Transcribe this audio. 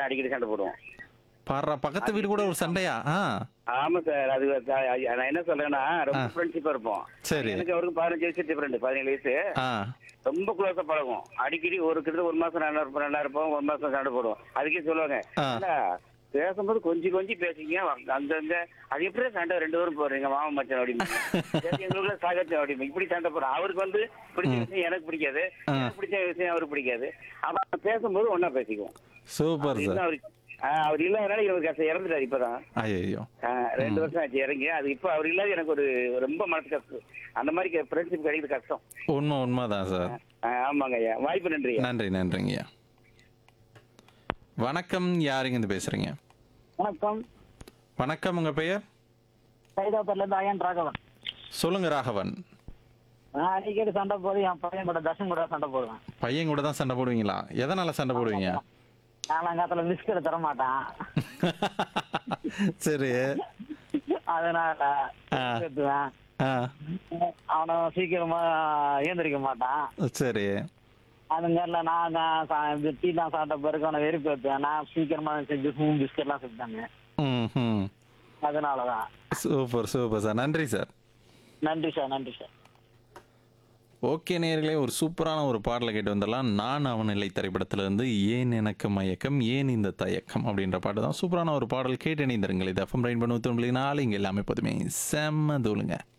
நானும் அடிக்கடி சண்டை போடுவோம் பாடுறா பக்கத்து வீடு கூட ஒரு சண்டையா ஆ ஆமா சார் அது அது- நான் என்ன சொல்றேன்னா ரொம்ப ஆ. ஃப்ரெண்ட்ஷிப்பா இருப்போம் சரி எனக்கு அவருக்கு பதினஞ்சு வயசு டிஃபரெண்ட் பதினேழு வயசு ஆ ரொம்ப க்ளோஸா பழகும் அடிக்கடி ஒரு கிட்ட ஒரு மாசம் நல்லா இருப்போம் நல்லா இருப்போம் ஒரு மாசம் சண்டை போடுவோம் அதுக்கே சொல்லுவாங்க ஆ. "ஏண்டா, பேசும்போது கொஞ்சம் கொஞ்சம் பேசிங்க அங்கங்க அது எப்படி சண்டை ரெண்டு பேரும் போடுறீங்க மாமா மச்சான் அப்படின்னு எங்களுக்குள்ள சாகச்சம் அப்படின்னு இப்படி சண்டை போடுறோம் அவருக்கு வந்து பிடிச்ச விஷயம் எனக்கு பிடிக்காது ஆ. எனக்கு பிடிச்ச விஷயம் அவருக்கு பிடிக்காது அப்ப பேசும்போது ஒன்னா பேசிக்குவோம் சூப்பர் இன்னும் சார் அவருக்கு ஆ, அவர் இல்லாதனால இவருக்கு கஷ்டம் இறந்துட்டாரு இப்பதான் ஐயோ ஆ, ரெண்டு வருஷம் ஆச்சு இறங்கி அது இப்போ அவர் இல்லாத எனக்கு ஒரு ரொம்ப மனசு கஷ்டம் அந்த மாதிரி ஃப்ரெண்ட்ஷிப் கிடைக்கிறது கஷ்டம் உண்மை உண்மைதான் சார் ஆ, ஆமாங்க ஐயா வாய்ப்பு நன்றி ஐயா. நன்றி நன்றிங்கய்யா வணக்கம் யாருங்க இருந்து பேசுறீங்க வணக்கம் வணக்கம் உங்க பெயர் சைதாப்பேர்ல இருந்து அயன் ராகவன் சொல்லுங்க ராகவன் நான் அடிக்கடி சண்டை போது என் பையன் கூட தர்ஷன் கூட சண்டை போடுவேன் பையன் கூட தான் சண்டை போடுவீங்களா எதனால சண்டை போடுவீங்க நாலாங்காத்துல மிஸ்கரை தர மாட்டான் சரி அதனால ஆ. சேர்த்துவேன் ஆ அவனை சீக்கிரமா ஏந்திரிக்க மாட்டான் சரி அதுங்கால நான் நான் சா- இந்த டீ தான் சாப்பிட்ட பிறகு அவனை வெறுப்பேற்றுவேன் நான் சீக்கிரமா செஞ்சு ஹூம் பிஸ்கெட்லாம் செஞ்சாங்க ம் ம் அதனாலதான் சூப்பர் சூப்பர் சார் நன்றி சார் நன்றி சார் நன்றி சார் ஓகே நேர்களே ஒரு சூப்பரான ஒரு பாடலை கேட்டு வந்துடலாம் நான் அவன் இல்லை திரைப்படத்திலிருந்து ஏன் எனக்கு மயக்கம் ஏன் இந்த தயக்கம் அப்படின்ற பாட்டு தான் சூப்பரான ஒரு பாடல் கேட்டு இணைந்திருங்கள் இது எஃப்எம் ரெயின் பண்ணுவது நாலு இங்கே எல்லாமே எப்போதுமே செம்ம தூளுங்க